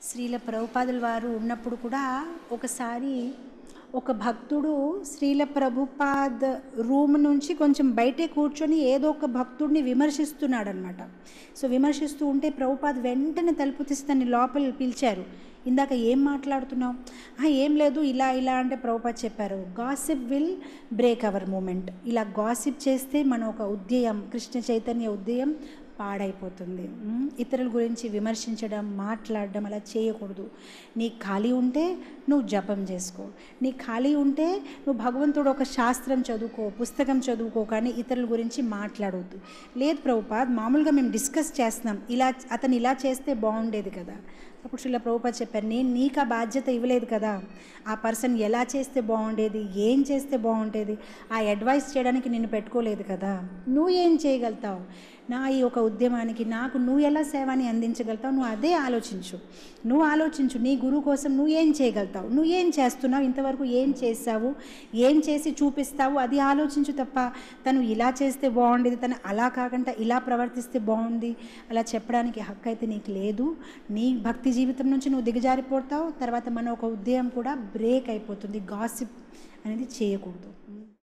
శ్రీల ప్రభుపాదుల వారు ఉన్నప్పుడు కూడా ఒకసారి ఒక భక్తుడు శ్రీల ప్రభుపాద్ రూమ్ నుంచి కొంచెం బయటే కూర్చొని ఏదో ఒక భక్తుడిని విమర్శిస్తున్నాడు అనమాట సో విమర్శిస్తూ ఉంటే ప్రభుపాద్ వెంటనే తలుపు తీసి దాన్ని లోపల పిలిచారు ఇందాక ఏం మాట్లాడుతున్నావు "ఆ, ఏం లేదు ఇలా ఇలా అంటే ప్రభుపాద్ చెప్పారు gossip will break our moment ఇలా గాసిప్ చేస్తే మన ఒక ఉద్యయం కృష్ణ చైతన్య ఉద్యయం పాడైపోతుంది ఉమ్, ఇతరుల గురించి విమర్శించడం మాట్లాడడం అలా చేయకూడదు నీకు ఖాళీ ఉంటే నువ్వు జపం చేసుకో నీకు ఖాళీ ఉంటే నువ్వు భగవంతుడు ఒక శాస్త్రం చదువుకో పుస్తకం చదువుకో కానీ ఇతరుల గురించి మాట్లాడవద్దు లేదు ప్రభుపాద్ మామూలుగా మేము డిస్కస్ చేస్తున్నాం ఇలా అతను ఇలా చేస్తే బాగుండేది కదా అప్పుడు శ్రీల ప్రభుపాద్ చెప్పారు నేను నీకు ఆ బాధ్యత ఇవ్వలేదు కదా ఆ పర్సన్ ఎలా చేస్తే బాగుండేది ఏం చేస్తే బాగుండేది ఆ అడ్వైస్ చేయడానికి నిన్ను పెట్టుకోలేదు కదా నువ్వు ఏం చేయగలుగుతావు నా ఈ ఒక ఉద్యమానికి నాకు నువ్వు ఎలా సేవని అందించగలుగుతావు నువ్వు అదే ఆలోచించు నువ్వు ఆలోచించు నీ గురువు కోసం నువ్వు ఏం చేయగలుగుతావు నువ్వు ఏం చేస్తున్నావు ఇంతవరకు ఏం చేసావు ఏం చేసి చూపిస్తావు అది ఆలోచించు తప్ప తను ఇలా చేస్తే బాగుండేది తను అలా కాకుండా ఇలా ప్రవర్తిస్తే బాగుంది అలా చెప్పడానికి హక్కు అయితే నీకు లేదు నీ భక్తి జీవితం నుంచి నువ్వు దిగజారిపోతావు తర్వాత మన ఒక ఉద్యమం కూడా బ్రేక్ అయిపోతుంది గాసిప్ అనేది చేయకూడదు